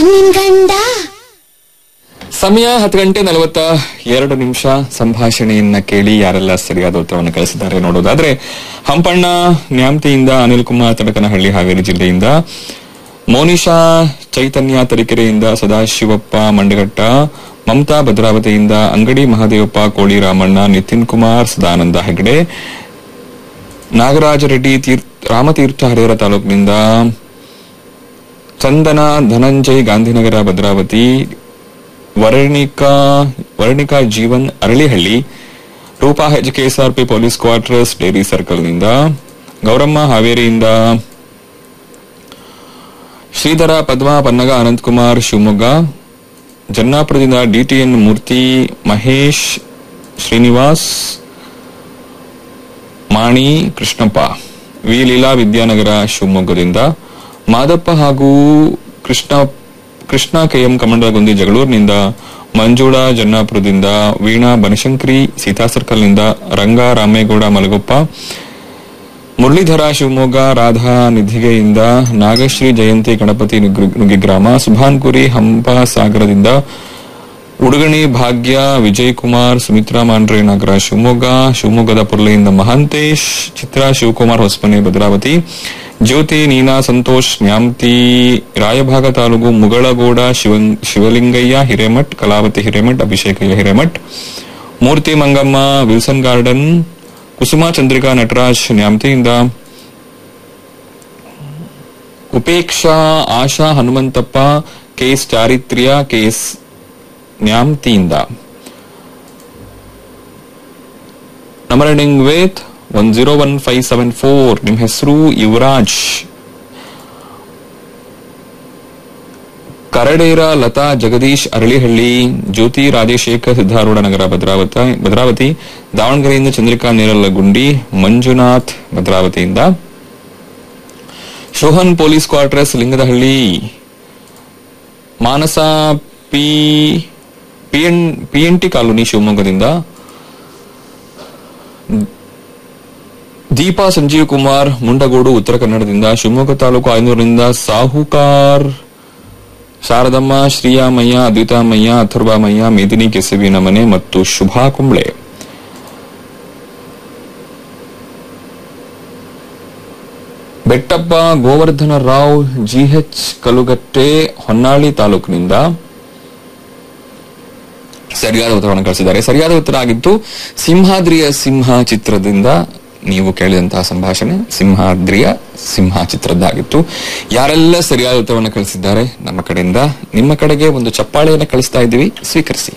ನಿನ್ ಗಂಡ ಸಮಯ ಹತ್ತು ಗಂಟೆ ನಲವತ್ತ ಎರಡು ನಿಮಿಷ ಸಂಭಾಷಣೆಯನ್ನ ಕೇಳಿ ಯಾರೆಲ್ಲ ಸರಿಯಾದ ಉತ್ತರವನ್ನು ಕಳಿಸಿದ್ದಾರೆ ನೋಡೋದಾದ್ರೆ ಹಂಪಣ್ಣ ನ್ಯಾಮ್ತಿಯಿಂದ ಅನಿಲ್ ಕುಮಾರ್ ತಡಕನಹಳ್ಳಿ ಹಾವೇರಿ ಜಿಲ್ಲೆಯಿಂದ ಮೋನಿಶಾ ಚೈತನ್ಯ ತರೀಕೆರೆಯಿಂದ ಸದಾಶಿವಪ್ಪ ಮಂಡಗಟ್ಟ ಮಮತಾ ಭದ್ರಾವತಿಯಿಂದ ಅಂಗಡಿ ಮಹಾದೇವಪ್ಪ ಕೋಳಿ ರಾಮಣ್ಣ ನಿತಿನ್ ಕುಮಾರ್ ಸದಾನಂದ ಹೆಗಡೆ ನಾಗರಾಜ ರೆಡ್ಡಿ ತೀರ್ಥ ರಾಮತೀರ್ಥ ಹರಿಹರ ತಾಲೂಕಿನಿಂದ Chandana Dhananjay Gandhinagar Bhadravati Varnika Varnika Jeevan Aralihalli Roopa H KSRP police quarters dairy ಸರ್ಕಲ್ನಿಂದ ಗೌರಮ್ಮ ಹಾವೇರಿಯಿಂದ ಶ್ರೀಧರ ಪದ್ಮಾ ಪನ್ನಗ ಅನಂತಕುಮಾರ್ ಶಿವಮೊಗ್ಗ ಜನ್ನಾಪುರದಿಂದ ಡಿಟಿಎನ್ ಮೂರ್ತಿ ಮಹೇಶ್ ಶ್ರೀನಿವಾಸ್ ಮಾಣಿ ಕೃಷ್ಣಪ್ಪ ವಿ ಲೀಲಾ ವಿದ್ಯಾನಗರ ಶಿವಮೊಗ್ಗದಿಂದ ಮಾದಪ್ಪ ಹಾಗೂ ಕೃಷ್ಣ ಕೃಷ್ಣ ಕೆಎಂ ಕಮಂಡಲಗುಂದಿ ಜಗಳೂರಿನಿಂದ ಮಂಜುಳಾ ಜನ್ನಾಪುರದಿಂದ ವೀಣಾ ಬನಶಂಕರಿ ಸೀತಾ ಸರ್ಕಲ್ನಿಂದ ರಂಗ ರಾಮೇಗೌಡ ಮಲಗೊಪ್ಪ ಮುರಳೀಧರ ಶಿವಮೊಗ್ಗ ರಾಧಾ ನಿಧಿಗೆಯಿಂದ ನಾಗಶ್ರೀ ಜಯಂತಿ ಗಣಪತಿ ನುಗ್ರು- ನುಗ್ಗಿಗ್ರಾಮ ಸುಭಾನ್ಪುರಿ ಹಂಪ ಸಾಗರದಿಂದ ಉಡುಗಣಿ ಭಾಗ್ಯ ವಿಜಯ್ ಕುಮಾರ್ ಸುಮಿತ್ರಾ ಮಾಂಡ್ರೆ ನಗರ ಶಿವಮೊಗ್ಗ ಶಿವಮೊಗ್ಗದ ಪುರ್ಲೆಯಿಂದ ಮಹಾಂತೇಶ್ ಚಿತ್ರಾ ಶಿವಕುಮಾರ್ ಹೊಸಮನೆ ಭದ್ರಾವತಿ ಜ್ಯೋತಿ ನೀನಾ ಸಂತೋಷ್ ನ್ಯಾಮ್ತಿ ರಾಯಭಾಗ ತಾಲೂಕು ಮುಗಳಗೋಡ ಶಿವನ್- ಶಿವಲಿಂಗಯ್ಯ ಹಿರೇಮಠ್ ಕಲಾವತಿ ಹಿರೇಮಠ್ ಅಭಿಷೇಕಯ್ಯ ಹಿರೇಮಠ್ ಮೂರ್ತಿ ಮಂಗಮ್ಮ ವಿಲ್ಸನ್ ಗಾರ್ಡನ್ ಕುಸುಮ ಚಂದ್ರಿಕಾ ನಟರಾಜ್ ನ್ಯಾಮ್ತಿಯಿಂದ ಉಪೇಕ್ಷಾ ಆಶಾ ಹನುಮಂತಪ್ಪ ಕೆಎಸ್ ಚಾರಿತ್ರ್ಯ ಕೆಎಸ್ ನ್ಯಾಮ್ತಿಯಿಂದ number ending with one zero one five seven four ನಿಮ್ಮ ಹೆಸರು ಯುವರಾಜ್ ಕರಡೇರ ಲತಾ ಜಗದೀಶ್ ಅರಳಿಹಳ್ಳಿ ಜ್ಯೋತಿ ರಾಜಶೇಖರ್ ಸಿದ್ದಾರೂಢ ನಗರ ಭದ್ರಾವತಿ ಭದ್ರಾವತಿ ದಾವಣಗೆರೆಯಿಂದ ಚಂದ್ರಿಕಾ ನೇರಲಗುಂಡಿ ಮಂಜುನಾಥ್ ಭದ್ರಾವತಿಯಿಂದ Shohan police quarters Lingadahalli Manasa P PN PNT colony ಶಿವಮೊಗ್ಗದಿಂದ ದೀಪಾ ಸಂಜೀವ್ ಕುಮಾರ್ ಮುಂಡಗೋಡು ಉತ್ತರ ಕನ್ನಡದಿಂದ ಶಿವಮೊಗ್ಗ ತಾಲೂಕು ಐನೂರರಿಂದ ಸಾಹುಕಾರ್ ಶಾರದಮ್ಮ ಶ್ರೀಯಾಮಯ್ಯ ಅದ್ವಿತಾಮಯ್ಯ ಅಥರ್ವಾಮಯ್ಯ ಮೇದಿನಿ ಕೆಸವಿನ ಮನೆ ಮತ್ತು ಶುಭಾ ಕುಂಬ್ಳೆ ಬೆಟ್ಟಪ್ಪ ಗೋವರ್ಧನ ರಾವ್ ಜಿಎಚ್ ಕಲುಗಟ್ಟೆ ಹೊನ್ನಾಳಿ ತಾಲೂಕಿನಿಂದ ಸರಿಯಾದ ಉತ್ತರವನ್ನು ಕಳಿಸಿದ್ದಾರೆ ಸರಿಯಾದ ಉತ್ತರ ಆಗಿತ್ತು ಸಿಂಹಾದ್ರಿಯ ಸಿಂಹ ಚಿತ್ರದಿಂದ ನೀವು ಕೇಳಿದಂತಹ ಸಂಭಾಷಣೆ ಸಿಂಹಾದ್ರಿಯ ಸಿಂಹ ಚಿತ್ರದ್ದಾಗಿತ್ತು ಯಾರೆಲ್ಲ ಸರಿಯಾದ ಉತ್ತರವನ್ನು ಕಳಿಸಿದ್ದಾರೆ ನಮ್ಮ ಕಡೆಯಿಂದ ನಿಮ್ಮ ಕಡೆಗೆ ಒಂದು ಚಪ್ಪಾಳೆಯನ್ನು ಕಳಿಸ್ತಾ ಇದ್ದೀವಿ ಸ್ವೀಕರಿಸಿ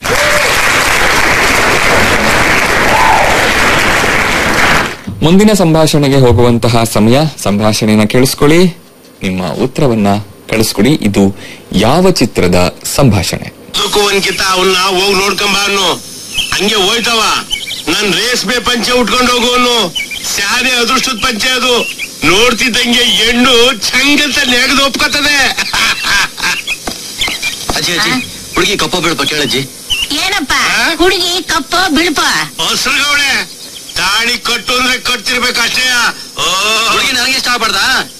ಮುಂದಿನ ಸಂಭಾಷಣೆಗೆ ಹೋಗುವಂತಹ ಸಮಯ ಸಂಭಾಷಣೆಯನ್ನ ಕೇಳಿಸ್ಕೊಳ್ಳಿ ನಿಮ್ಮ ಉತ್ತರವನ್ನ ಕಳಿಸ್ಕೊಡಿ ಇದು ಯಾವ ಚಿತ್ರದ ಸಂಭಾಷಣೆ ಅದಕ್ಕೂ ಒಂದ್ಕಿತ ಅವನ್ನ ಹೋಗ್ ನೋಡ್ಕೊಂಬ ಅನ್ನು ಹಂಗೆ ಹೋಯ್ತವ ನನ್ ರೇಷ್ಮೆ ಪಂಚೆ ಉಟ್ಕೊಂಡು ಹೋಗುವನು ಸ್ಯಾನೆ ಅದೃಷ್ಟದ ಪಂಚೆ ಅದು ನೋಡ್ತಿದ್ದಂಗೆ ಹೆಣ್ಣು ಚಂಗಂತ ನೆಗದು ಒಪ್ಕೋತದೆ ಅಜ್ಜಿ ಅಜ್ಜಿ ಹುಡುಗಿ ಕಪ್ಪ ಬೀಳ್ಪ ಕೇಳಜ್ಜಿ ಏನಪ್ಪ ಆ? ಹುಡುಗಿ ಕಪ್ಪ ಬಿಳ್ಪ ಹಸ್ರುಗವಳೆ ತಾಳಿ ಕಟ್ಟು ಅಂದ್ರೆ ಕಟ್ತಿರ್ಬೇಕಷ್ಟೇ ಓ ಹುಡುಗಿ ನನಗೆ ಇಷ್ಟ ಆಗ್ಬಾರ್ದಾ